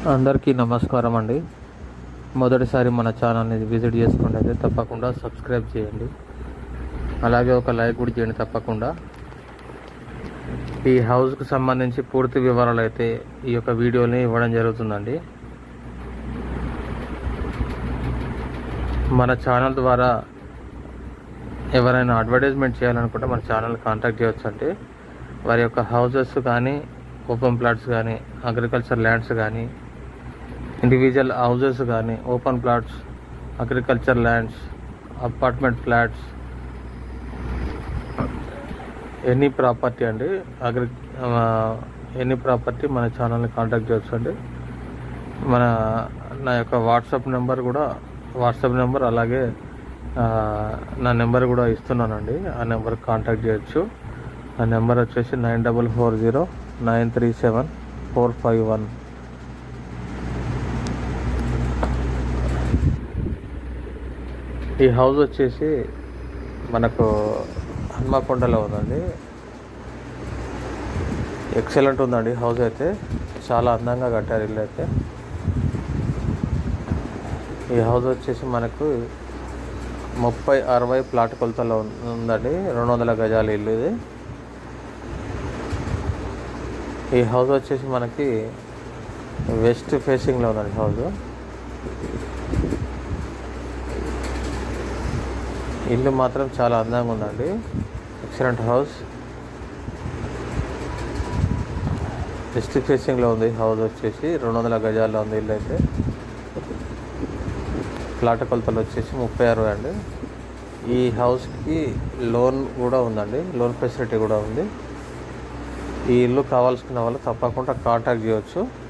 అందరికీ నమస్కారం అండి మొదటిసారి మన ఛానల్ని విజిట్ చేసుకున్నైతే తప్పకుండా సబ్స్క్రైబ్ చేయండి అలాగే ఒక లైక్ కూడా చేయండి తప్పకుండా ఈ హౌస్కు సంబంధించి పూర్తి వివరాలు అయితే ఈ యొక్క వీడియోని ఇవ్వడం జరుగుతుందండి మన ఛానల్ ద్వారా ఎవరైనా అడ్వర్టైజ్మెంట్ చేయాలనుకుంటే మన ఛానల్ కాంటాక్ట్ చేయొచ్చు అంటే వారి యొక్క హౌసెస్ కానీ ఓపెన్ ప్లాట్స్ కానీ అగ్రికల్చర్ ల్యాండ్స్ కానీ ఇండివిజువల్ హౌసెస్ కానీ open plots agriculture lands apartment flats any property అండి అగ్రి ఎనీ ప్రాపర్టీ మన ఛానల్ని కాంటాక్ట్ చేయొచ్చు అండి మన నా యొక్క వాట్సాప్ నెంబర్ కూడా వాట్సాప్ నెంబర్ అలాగే ఆ, నా నెంబర్ కూడా ఇస్తున్నానండి ఆ నెంబర్కి కాంటాక్ట్ చేయొచ్చు ఆ నెంబర్ వచ్చేసి nine double four zero nine three seven four five one ఈ హౌస్ వచ్చేసి మనకు హన్మకొండలో ఉందండి ఎక్సలెంట్ ఉందండి హౌస్ అయితే చాలా అందంగా కట్టారు ఇల్లు అయితే ఈ హౌస్ వచ్చేసి మనకు ముప్పై అరవై ప్లాట్ కొలతలో ఉం- ఉందండి రెండు వందల గజాల ఇల్లు ఇది ఈ హౌస్ వచ్చేసి మనకి వెస్ట్ ఫేసింగ్లో ఉందండి హౌస్ ఇల్లు మాత్రం చాలా అందంగా ఉందండి ఎక్సలెంట్ హౌస్ వెస్ట్ ఫేసింగ్లో ఉంది హౌస్ వచ్చేసి రెండు వందల గజాల్లో ఉంది ఇల్లు అయితే ప్లాట్ కొలతలు వచ్చేసి ముప్పై అరవై అండి ఈ హౌస్కి లోన్ కూడా ఉందండి లోన్ ఫెసిలిటీ కూడా ఉంది ఈ ఇల్లు కావాల్సుకున్న వాళ్ళు తప్పకుండా కాంటాక్ట్ చేయవచ్చు